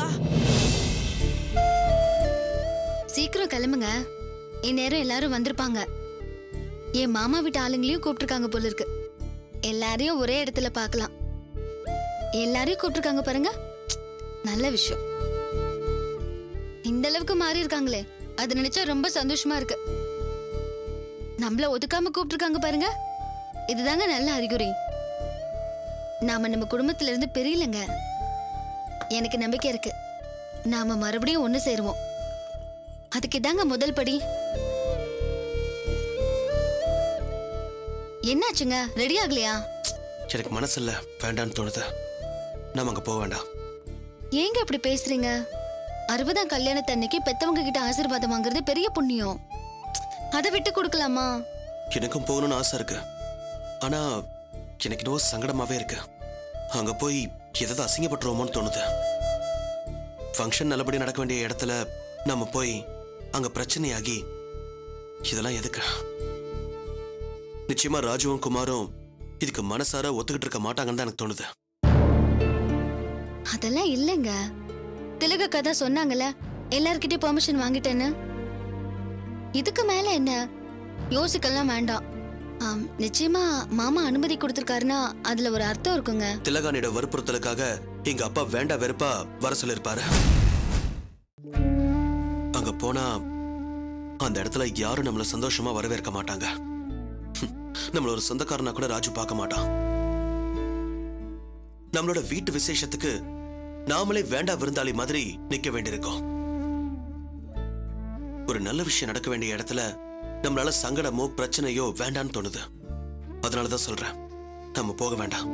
சீக்கிரம் கிளம்புங்க இந்நேரம் எல்லாரும் வந்திருப்பாங்க என் மாமா வீட்டு ஆளுங்களையும் கூப்பிட்டுருக்காங்க போல இருக்கு எல்லாரையும் ஒரே இடத்துல பார்க்கலாம் எல்லாரையும் கூப்பிட்டுருக்காங்க பாருங்க நல்ல விஷயம் இந்த அளவுக்கு மாறி இருக்காங்களே அது நினைச்சா ரொம்ப சந்தோஷமா இருக்கு நம்மள ஒதுக்காம கூப்பிட்டுருக்காங்க பாருங்க இதுதாங்க நல்ல அறிகுறி நாம நம்ம குடும்பத்துல இருந்து பிரியலங்க எனக்கு நம்பிக்கை இருக்கு நாம மறுபடியும் ஒண்ணு சேருவோம் அதுக்கு இதாங்க முதல் படி என்னாச்சுங்க ரெடி ஆகலையா எனக்கு மனசு இல்ல வேண்டான்னு தோணுது நாம அங்க போக வேண்டாம் ஏங்க இப்படி பேசுறீங்க அறுபதாம் கல்யாணத்தன்னைக்கு பெத்தவங்க கிட்ட ஆசீர்வாதம் வாங்குறது பெரிய புண்ணியம் அதை விட்டு கொடுக்கலாமா எனக்கும் போகணும்னு ஆசை இருக்கு ஆனா எனக்கு என்னவோ சங்கடமாவே இருக்கு அங்க போய் எதாவது அசிங்கப்பட்டுருவோமோன்னு தோணுது ஃபங்க்ஷன் நல்லபடி நடக்க வேண்டிய இடத்துல நம்ம போய் அங்க பிரச்சனையாகி இதெல்லாம் எதுக்கு நிச்சயமா ராஜுவும் குமாரும் இதுக்கு மனசார ஒத்துக்கிட்டு இருக்க மாட்டாங்கன்னு தான் எனக்கு தோணுது அதெல்லாம் இல்லைங்க திலக கதை சொன்னாங்கல்ல எல்லார்கிட்டயும் பெர்மிஷன் வாங்கிட்டேன்னு இதுக்கு மேல என்ன யோசிக்கலாம் வேண்டாம் ஆம், நிச்சயமா மாமா அனுமதி கொடுத்திருக்காருன்னா அதுல ஒரு அர்த்தம் இருக்குங்க திலகானியோட வற்புறுத்தலுக்காக எங்க அப்பா வேண்டா வெறுப்பா வர சொல்லிருப்பாரு அங்க போனா அந்த இடத்துல யாரும் நம்மள சந்தோஷமா வரவேற்க மாட்டாங்க ஹம், நம்மள ஒரு சொந்தக்காரனா கூட ராஜு பார்க்க மாட்டான் நம்மளோட வீட்டு விசேஷத்துக்கு நாமளே வேண்டா விருந்தாளி மாதிரி நிக்க வேண்டியிருக்கோம் ஒரு நல்ல விஷயம் நடக்க வேண்டிய இடத்துல நம்மளால சங்கடமோ பிரச்சனையோ வேண்டான்னு தோணுது அதனாலதான் சொல்றேன் நம்ம போக வேண்டாம்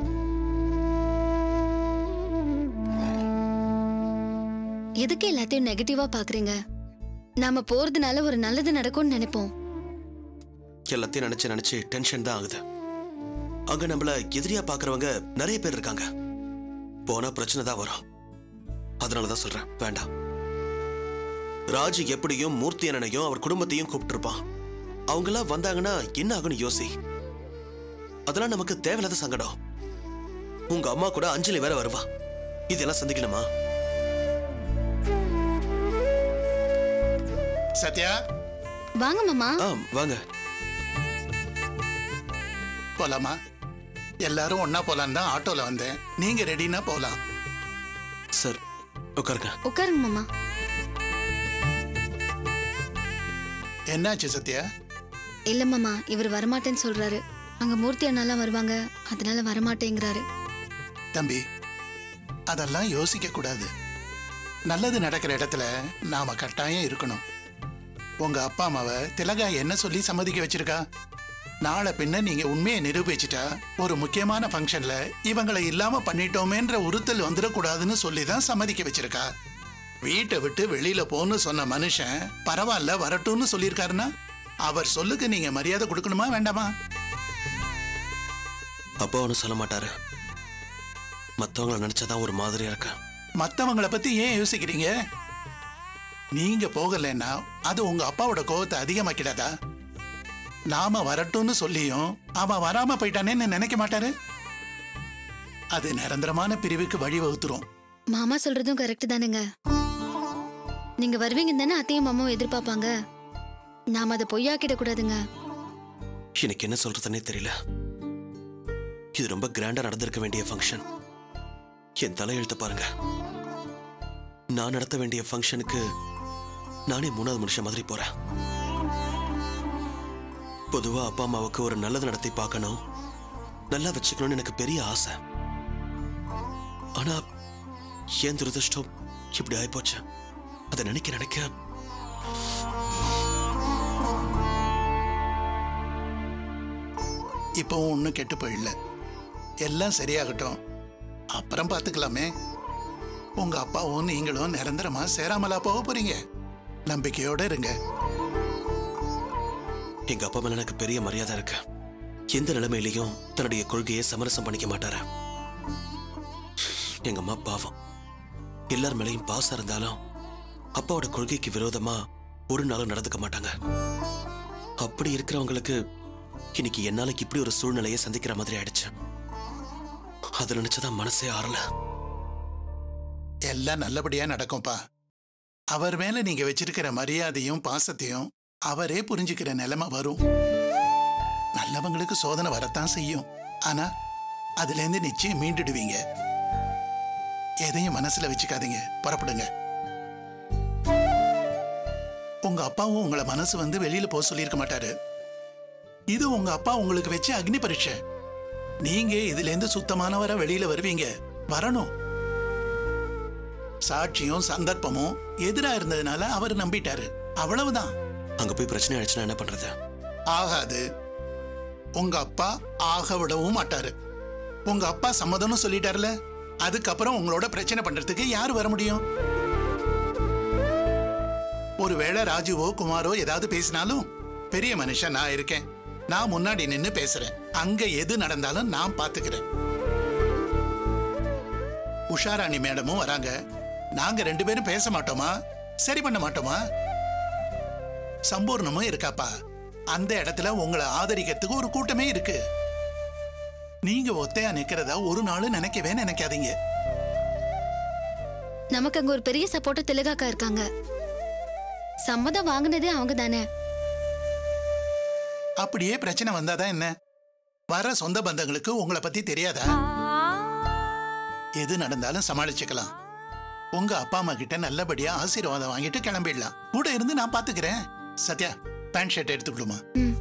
எதுக்கு எல்லாத்தையும் நெகட்டிவா பாக்குறீங்க நாம போறதுனால ஒரு நல்லது நடக்கும்னு நினைப்போம் எல்லாத்தையும் நினைச்சு நினைச்சு டென்ஷன் தான் ஆகுது அங்க நம்மள எதிரியா பாக்குறவங்க நிறைய பேர் இருக்காங்க போனா பிரச்சனை தான் வரும் அதனாலதான் சொல்றேன் வேண்டாம் ராஜு எப்படியும் மூர்த்தி அண்ணனையும் அவர் குடும்பத்தையும் கூப்பிட்டு இருப்பான் அவங்க எல்லாம் வந்தாங்கன்னா என்ன ஆகும்னு யோசி அதெல்லாம் நமக்கு தேவையில்லாத சங்கடம் உங்க அம்மா கூட அஞ்சலி வேற வருவா இதெல்லாம் சந்திக்கணுமா சத்யா வாங்க மாமா ஆ வாங்க போலாமா எல்லாரும் ஒண்ணா போலான்னு தான் ஆட்டோல வந்தேன் நீங்க ரெடினா போலாம் சார் உட்காருங்க உட்காருங்க மாமா என்னாச்சு சத்யா இல்ல மாமா இவர் வரமாட்டேன்னு சொல்றாரு அங்க மூர்த்தி அண்ணாலாம் வருவாங்க அதனால வரமாட்டேங்கிறாரு தம்பி அதெல்லாம் யோசிக்க கூடாது நல்லது நடக்கிற இடத்துல நாம கட்டாயம் இருக்கணும் உங்க அப்பா அம்மாவை திலகா என்ன சொல்லி சம்மதிக்க வச்சிருக்கா நாளை பின்ன நீங்க உண்மையை நிரூபிச்சிட்டா ஒரு முக்கியமான ஃபங்க்ஷன்ல இவங்களை இல்லாம பண்ணிட்டோமேன்ற உறுத்தல் வந்துடக்கூடாதுன்னு சொல்லி தான் சம்மதிக்க வச்சிருக்கா வீட்டை விட்டு வெளியில போன்னு சொன்ன மனுஷன் பரவாயில்ல வரட்டும்னு சொல்லியிருக்காருன்னா அவர் சொல்லுக்கு நீங்க மரியாதை கொடுக்கணுமா வேண்டாமா அப்பா ஒன்றும் சொல்ல மாட்டாரு மற்றவங்கள நினைச்சாதான் ஒரு மாதிரியா இருக்கு மத்தவங்கள பத்தி ஏன் யோசிக்கிறீங்க நீங்க போகலைன்னா அது உங்க அப்பாவோட கோவத்தை அதிகமாக்கிடாதா நாம வரட்டும்னு சொல்லியும் அவன் வராம போயிட்டானேன்னு நினைக்க மாட்டாரு அது நிரந்தரமான பிரிவுக்கு வழிவகுத்துரும் மாமா சொல்றதும் கரெக்ட் தானுங்க நீங்க வருவீங்க தானே அத்தையும் மாமாவும் எதிர்பார்ப்பாங்க நாம அதை பொய்யாக்கிட கூடாதுங்க எனக்கு என்ன சொல்றதுன்னே தெரியல இது ரொம்ப கிராண்டா நடந்திருக்க வேண்டிய ஃபங்க்ஷன் என் தலையெழுத்த பாருங்க நான் நடத்த வேண்டிய ஃபங்க்ஷனுக்கு நானே மூணாவது மனுஷன் மாதிரி போறேன் பொதுவா அப்பா அம்மாவுக்கு ஒரு நல்லது நடத்தி பார்க்கணும் நல்லா வச்சுக்கணும்னு எனக்கு பெரிய ஆசை ஆனா ஏன் துரதிருஷ்டம் இப்படி ஆயிப்போச்சு அதை நினைக்க நினைக்க இப்பவும் ஒன்றும் கெட்டு போயிடல எல்லாம் சரியாகட்டும் அப்புறம் பார்த்துக்கலாமே உங்க அப்பாவும் நீங்களும் நிரந்தரமா சேராமலா போக போறீங்க நம்பிக்கையோட இருங்க எங்க அப்பா மேல எனக்கு பெரிய மரியாதை இருக்கு எந்த நிலைமையிலையும் தன்னுடைய கொள்கையை சமரசம் பண்ணிக்க மாட்டாரு எங்க அம்மா பாவம் எல்லார் மேலையும் பாசம் இருந்தாலும் அப்பாவோட கொள்கைக்கு விரோதமா ஒரு நாளும் நடந்துக்க மாட்டாங்க அப்படி இருக்கிறவங்களுக்கு இன்னைக்கு என்னால இப்படி ஒரு சூழ்நிலையை சந்திக்கிற மாதிரி ஆயிடுச்சு அதை நினைச்சதான் மனசே ஆறல எல்லாம் நல்லபடியா நடக்கும்பா அவர் மேல நீங்க வச்சிருக்கிற மரியாதையும் பாசத்தையும் அவரே புரிஞ்சுக்கிற நிலைமை வரும் நல்லவங்களுக்கு சோதனை வரத்தான் செய்யும் ஆனா அதுல இருந்து நிச்சயம் மீண்டுடுவீங்க எதையும் மனசுல வச்சுக்காதீங்க புறப்படுங்க உங்க அப்பாவும் உங்களை மனசு வந்து வெளியில போக சொல்லியிருக்க மாட்டாரு இது உங்க அப்பா உங்களுக்கு வச்ச அக்னி பரீட்சை நீங்க இதுல இருந்து சுத்தமானவரா வெளியில வருவீங்க வரணும் சாட்சியும் சந்தர்ப்பமும் எதிரா இருந்ததுனால அவர் நம்பிட்டாரு அவ்வளவுதான் அங்க போய் பிரச்சனை ஆயிடுச்சுன்னா என்ன பண்றது ஆகாது உங்க அப்பா ஆக விடவும் மாட்டாரு உங்க அப்பா சம்மதம்னு சொல்லிட்டாருல அதுக்கப்புறம் உங்களோட பிரச்சனை பண்றதுக்கு யார் வர முடியும் ஒருவேளை ராஜுவோ குமாரோ ஏதாவது பேசினாலும் பெரிய மனுஷன் நான் இருக்கேன் நான் முன்னாடி நின்னு பேசுறேன் அங்க எது நடந்தாலும் நான் பாத்துக்கிறேன் உஷாராணி மேடமும் வராங்க நாங்க ரெண்டு பேரும் பேச மாட்டோமா சரி பண்ண மாட்டோமா சம்பூர்ணமும் இருக்காப்பா அந்த இடத்துல உங்களை ஆதரிக்கிறதுக்கு ஒரு கூட்டமே இருக்கு நீங்க ஒத்தையா நிக்கிறதா ஒரு நாள் நினைக்கவே நினைக்காதீங்க நமக்கு அங்க ஒரு பெரிய சப்போர்ட்டர் திலகாக்கா இருக்காங்க சம்மதம் வாங்கினதே அவங்க தானே அப்படியே பிரச்சனை வந்தாதான் என்ன வர சொந்த பந்தங்களுக்கு உங்களை பத்தி தெரியாதா எது நடந்தாலும் சமாளிச்சுக்கலாம் உங்க அப்பா அம்மா கிட்ட நல்லபடியா ஆசீர்வாதம் வாங்கிட்டு கிளம்பிடலாம் கூட இருந்து நான் பாத்துக்கிறேன் சத்யா பேண்ட் ஷர்ட் எடுத்துக்கிடுமா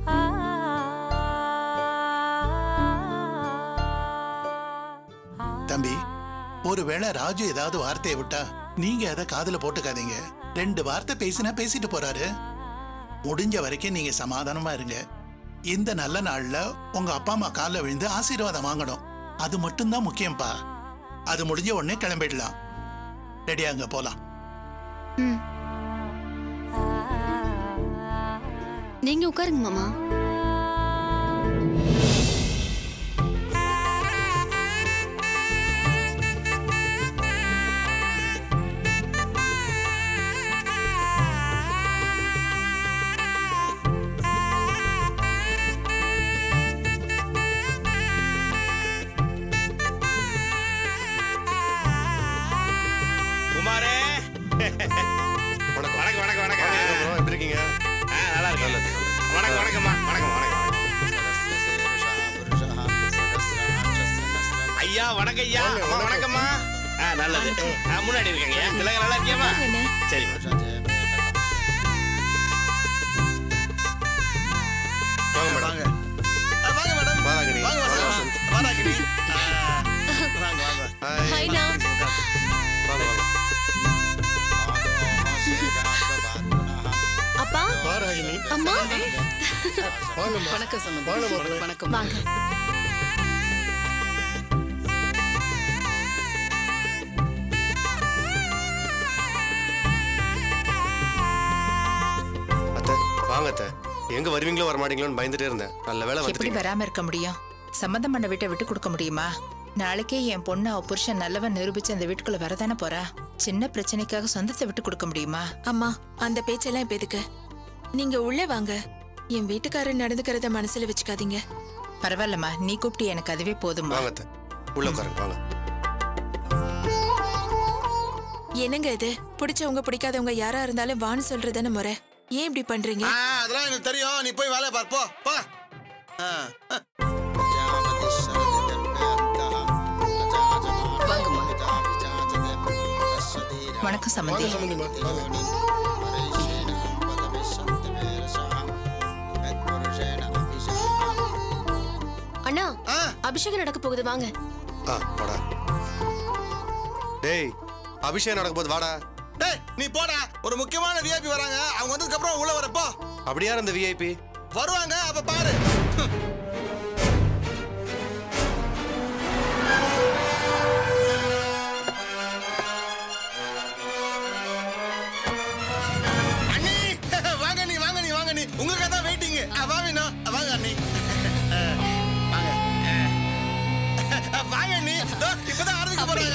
தம்பி ஒருவேளை ராஜு ஏதாவது வார்த்தையை விட்டா நீங்க அதை காதுல போட்டுக்காதீங்க ரெண்டு வார்த்தை பேசினா பேசிட்டு போறாரு முடிஞ்ச வரைக்கும் நீங்க சமாதானமா இருங்க இந்த நல்ல நாள்ல உங்க அப்பா அம்மா காலில் விழுந்து ஆசீர்வாதம் வாங்கணும் அது மட்டும்தான் முக்கியம்ப்பா அது முடிஞ்ச உடனே கிளம்பிடலாம் ரெடியாங்க போலாம் நீங்க உட்காருங்க மாமா குமாரே வணக்கம் வணக்கம் வணக்கம் வணக்கம் bro, எப்படி இருக்கீங்க ஆ, நல்லா இருக்கேன் வணக்கம் வணக்கம்மா வணக்கம் வணக்கம் ஐயா வணக்கம் ஐயா வாங்க, அம்மா, வணக்கம். வணக்கம்மா ஆ நல்லது ஆ, முன்னாடி இருக்கீங்க திலக நல்லா இருக்கியாமா சரிம்மா வாங்க மேடம் வாங்க ஆ, வாங்க மேடம் வாராகினி. வாங்க வாங்க, வாங்க வசந்த். வாராகினி ஆ, வாங்க வாங்க ஹாய். ஹாய்ண்ணா வாங்க வாங்க அப்பா வாராகினி அம்மா வாங்கம்மா வணக்கம் சம்பந்தி வாங்க மாப்பிள்ளை. வணக்கம் வாங்க அத்தை வாங்க அத்தை எங்க வருவீங்களோ வர மாட்டீங்களோன்னு பயந்துட்டே இருந்தேன் நல்ல வேலை எப்படி வந்துட்டீங்க வராம இருக்க முடியும் சம்மந்தம் பண்ண வீட்டை விட்டு கொடுக்க முடியுமா நாளைக்கே என் பொண்ணு அவ புருஷன் நல்லவன் நிரூபிச்சு அந்த வீட்டுக்குள்ள வரதானே போறா சின்ன பிரச்சனைக்காக சொந்தத்தை விட்டு கொடுக்க முடியுமா அம்மா அந்த பேச்செல்லாம் இப்ப எதுக்கு நீங்க உள்ளே வாங்க என் வீட்டுக்காரர் நடந்துக்கிறத மனசுல வச்சுக்காதீங்க பரவாயில்லம்மா நீ கூப்பிட்டு எனக்கு அதுவே போதுமா வாங்க அத்தை. உள்ள உட்காருங்க வாங்க என்னங்க இது பிடிச்சவங்க பிடிக்காதவங்க யாரா இருந்தாலும் வான்னு சொல்றதுதானே முறை ஏன் இப்படி பண்றீங்க ஆ, அதெல்லாம் எனக்கு தெரியும் நீ போய் வேலையை பார் போ போ ஆ, ஆ. வணக்கம் சம்மந்தி அண்ணா அபிஷேகம் நடக்க போகுது வாங்க ஆ வாடா டேய் அபிஷேகம் நடக்க போது வாடா டேய் நீ போடா ஒரு முக்கியமான விஐபி வராங்க அவங்க வந்ததுக்கு அப்புறம் உள்ள வரப்போ அப்படியா அந்த விஐபி வருவாங்க அப்ப பாரு அண்ணி வாங்க நீ வாங்க நீ வாங்க நீ உங்களுக்காக தான் வெயிட்டிங் வாங்க அண்ணா வாங்க அண்ணி வாங்க வாங்க நீ இப்பதான் ஆரம்பிக்க போறாங்க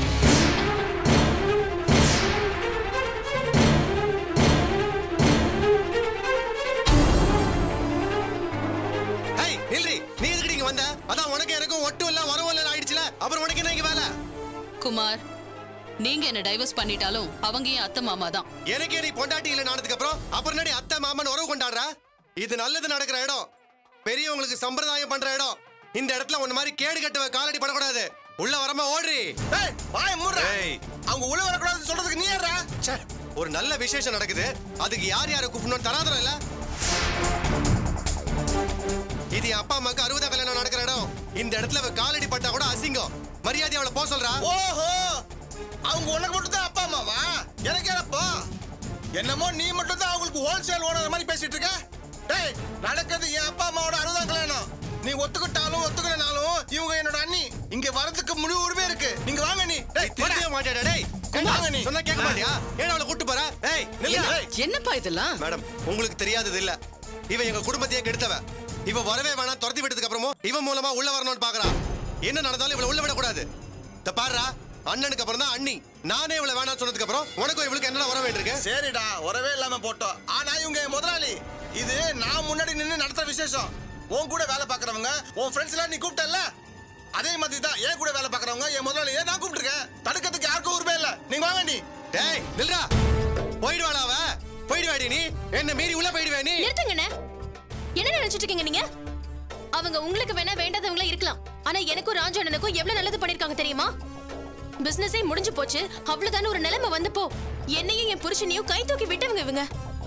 ஹேய் நில்றி நீ எதுக்கு இங்க வந்த அதான் உனக்கு எனக்கும் ஒட்டும் இல்ல வரவும் இல்ல ஆயிடுச்சுல அப்புறம் உனக்கு என்ன இங்க வேலை குமார் நீங்க என்ன டைவர்ஸ் பண்ணிட்டாலும் அவங்க என் அத்தை மாமா தான் எனக்கே நீ பொண்டாட்டி இல்ல ஆனதுக்கு அப்புறம் அப்புறம் நடி அத்தை மாமன் உறவு கொண்டாடுற இது நல்லது நடக்கிற இடம் பெரியவங்களுக்கு சம்பிரதாயம் பண்ற இடம் இந்த இடத்துல உன்ன மாதிரி கேடு கட்டுவ காலடி படக்கூடாது உள்ள வரமா ஓடுறி ஏய் வாய மூடுற ஏய் அவங்க உள்ள வரக்கூடாதுன்னு சொல்றதுக்கு நீ யாரா ச்சே, ஒரு நல்ல விசேஷம் நடக்குது அதுக்கு யார் யாரை கூப்பிடணும் தராதரம் இல்ல இது என் அப்பா அம்மாக்கு அறுபதாம் கல்யாணம் நடக்கிற இடம் இந்த இடத்துல அவ காலடி பட்டா கூட அசிங்கம் மரியாதை அவளை போக சொல்றா ஓஹோ அவங்க உனக்கு மட்டும் தான் அப்பா அம்மாவா எனக்கு என்னப்போ என்னமோ நீ மட்டும் தான் அவங்களுக்கு ஹோல்சேல் ஓனர் மாதிரி பேசிட்டு இருக்க டேய் நடக்கிறது என் அப்பா அம்மாவோட அறுபதாம் கல்யாணம் நீ ஒத்துக்கிட்டாலும் ஒத்துக்கலனாலும் இவங்க என்னோட அண்ணி இங்க வரதுக்கு முழு உரிமை இருக்கு நீங்க வாங்க நீ டேய் திரும்பிய மாட்டேடா டேய் வாங்க நீ சொன்னா கேட்க மாட்டியா ஏன் அவளை கூட்டு போற ஏய் நில்லு. ஏய், என்னப்பா இதெல்லாம் மேடம் உங்களுக்கு தெரியாதது இல்ல இவ எங்க குடும்பத்தையே கெடுத்தவ இவ வரவே வேணாம் துரத்தி விட்டதுக்கு அப்புறமும் இவன் மூலமா உள்ள வரணும்னு பாக்குறா என்ன நடந்தாலும் இவளை உள்ள விடக்கூடாது இந்த பாருடா அண்ணனுக்கு அப்புறம் தான் அண்ணி நானே இவளை வேணாம் சொன்னதுக்கு அப்புறம் உனக்கும் இவளுக்கு என்னடா வர வேண்டியிருக்கு சரிடா வரவே இல்லாம போட்டோம் ஆனா இவங்க என் முதலாளி இது நான் முன்னாடி நின்னு நடத்துற விசேஷம் உன் கூட வேலை பார்க்கறவங்க உன் ஃப்ரெண்ட்ஸ் எல்லாம் நீ கூப்பிட்டல அதே மாதிரி தான் என் கூட வேலை பார்க்கறவங்க என் முதலாளியை நான் கூப்பிட்டுருக்கேன் தடுக்கிறதுக்கு யாருக்கும் உரிமை இல்ல நீங்க வாங்க நீ டேய் நில்றா போயிடுவாளா அவ போயிடுவாடி நீ என்ன மீறி உள்ள போயிடுவே நீ நிறுத்துங்கண்ணே என்ன நினைச்சிட்டு இருக்கீங்க நீங்க அவங்க உங்களுக்கு வேணா வேண்டாதவங்களா இருக்கலாம் ஆனா எனக்கும் ராஜு அண்ணனுக்கும் எவ்வளவு நல்லது பண்ணிருக்காங்க தெரியுமா பிசினஸே முடிஞ்சு போச்சு அவ்வளவுதான ஒரு நிலைமை வந்தப்போ என்னையும் என் புருஷனையும் கை தூக்கி விட்டவங்க இவங்க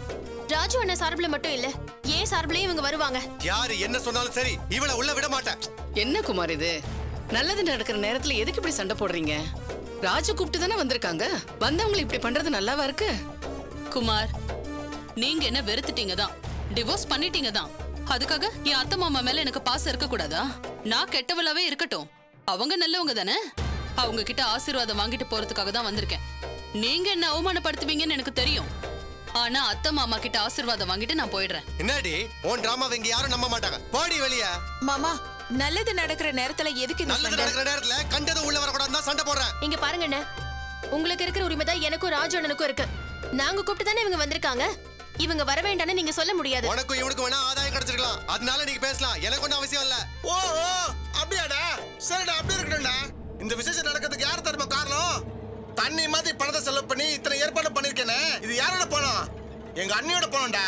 ராஜு அண்ணன் சார்பில் மட்டும் இல்ல ஏன் சார்பிலையும் இவங்க வருவாங்க யாரு என்ன சொன்னாலும் சரி இவளை உள்ள விட மாட்டேன் என்ன குமார் இது நல்லது நடக்கிற நேரத்துல எதுக்கு இப்படி சண்டை போடுறீங்க ராஜு கூப்பிட்டு தானே வந்திருக்காங்க வந்தவங்களை இப்படி பண்றது நல்லாவா இருக்கு குமார் நீங்க என்ன வெறுத்துட்டீங்க தான் டிவோர்ஸ் பண்ணிட்டீங்க தான் அதுக்காக என் அத்தை மாமா மேல எனக்கு பாசம் இருக்க கூடாதா நான் கெட்டவளாவே இருக்கட்டும் அவங்க நல்லவங்க தானே அவங்க கிட்ட ஆசீர்வாதம் வாங்கிட்டு போறதுக்காக தான் வந்திருக்கேன் நீங்க என்ன அவமானப்படுத்துவீங்கன்னு எனக்கு தெரியும் ஆனா அத்தை மாமா கிட்ட ஆசீர்வாதம் வாங்கிட்டு நான் போயிடுறேன் என்னடி உன் டிராமா இங்க யாரும் நம்ப மாட்டாங்க போடி வெளிய மாமா நல்லது நடக்கிற நேரத்துல எதுக்கு இந்த நல்லது சண்டை நடக்கிற நேரத்துல கண்டது உள்ள வரக்கூடாதுன்னு தான் சண்டை போடுறேன் இங்க பாருங்க அண்ணே உங்களுக்கு இருக்கிற உரிமை தான் எனக்கும் ராஜு அண்ணனுக்கும் இருக்கு நாங்க கூப்பிட்டு தானே இவங்க வந்திருக்காங்க இவங்க வர வேண்டாம்னு நீங்க சொல்ல முடியாது உனக்கும் இவனுக்கும் வேணா ஆதாயம் கிடைச்சிருக்கலாம் அதனால நீங்க பேசலாம் எனக்கு ஒன்றும் அவசியம் இல்ல ஓஹோ அப்படியாடா சரிடா அப்படி இருக்கணும்டா இந்த விசேஷம் நடக்கிறதுக்கு யார் தருமா காரணம் தண்ணி மாதிரி பணத்தை செலவு பண்ணி இத்தனை ஏற்பாடு பண்ணிருக்கேனே இது யாரோட பணம் எங்க அண்ணியோட பணம்டா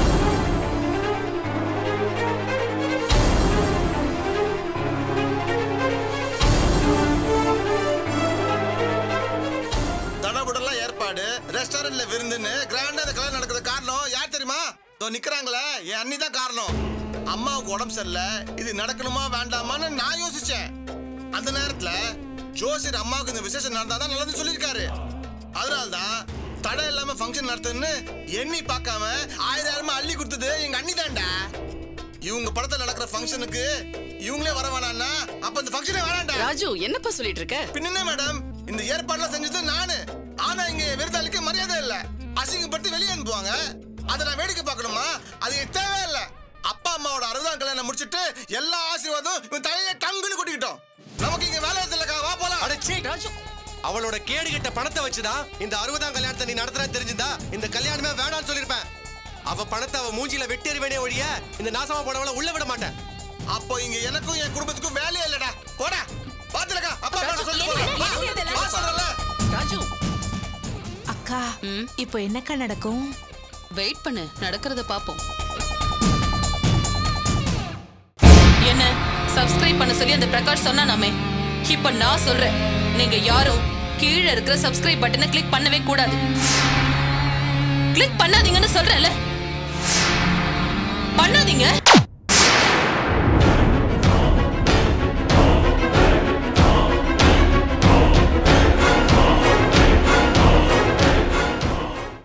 தடபுடலாம் ஏற்பாடு ரெஸ்டாரண்ட்ல விருந்துன்னு கிராண்டா இந்த கல்யாணம் நடக்கிறது காரணம் யார் தெரியுமா இதோ நிக்கிறாங்களே என் அண்ணி தான் காரணம் அம்மாவுக்கு உடம்பு சரியில்லை இது நடக்கணுமா வேண்டாமான்னு நான் யோசிச்சேன் அந்த நேரத்துல ஜோசியர் அம்மாவுக்கு இந்த விசேஷம் நடந்தாதான் நல்லதுன்னு சொல்லியிருக்காரு அதனால தான் தடை இல்லாம ஃபங்க்ஷன் நடத்துன்னு எண்ணி பார்க்காம ஆயிரம் ஆயிரமா அள்ளி கொடுத்தது எங்க அண்ணி தான்டா இவங்க படத்துல நடக்கிற ஃபங்க்ஷனுக்கு இவங்களே வர வேணாம்னா அப்ப இந்த ஃபங்க்ஷனே வேணாம்டா ராஜு என்னப்பா சொல்லிட்டு இருக்க பின்ன மேடம் இந்த ஏற்பாடுலாம் செஞ்சது நானு ஆனா இங்க விருந்தாளிக்கு மரியாதை இல்ல அசிங்கப்பட்டு வெளியே அனுப்புவாங்க அதை நான் வேடிக்கை பார்க்கணுமா அது எனக்கு தேவையில்ல அப்பா அம்மாவோட அறுபதாம் கல்யாணம் முடிச்சிட்டு எல்லா ஆசீர்வாதம் இவன் தலையில டங்குன்னு கொட்டிக்கிட்டோம் நமக்கு இங்க வேலை இல்லக்கா வா போலாம் அடச்சி அவளோட கேடு கிட்ட பணத்தை வச்சுதான் இந்த அறுபதாம் கல்யாணத்தை நீ நடத்துற தெரிஞ்சிருந்தா இந்த கல்யாணமே வேணாம்னு சொல்லிருப்பேன் அவ பணத்தை அவ மூஞ்சில வெட்டெறிவேனே ஒழிய இந்த நாசமா போனவள உள்ள விட மாட்டேன் அப்போ இங்க எனக்கும் என் குடும்பத்துக்கும் வேலையே இல்லடா போடா பாத்துலக்கா அப்பா அப்பா சொல்லி போறேன் சொல்றல ராஜு அக்கா இப்போ என்னக்கா நடக்கும் வெயிட் பண்ணு நடக்கிறத பாப்போம் என்ன சப்ஸ்கிரைப் பண்ண சொல்லி அந்த பிரகாஷ் சொன்னானாமே இப்ப நான் சொல்றேன் நீங்க யாரும் கீழே இருக்கிற சப்ஸ்கிரைப் பட்டனை கிளிக் பண்ணவே கூடாது கிளிக் பண்ணாதீங்கன்னு சொல்றேன்ல பண்ணாதீங்க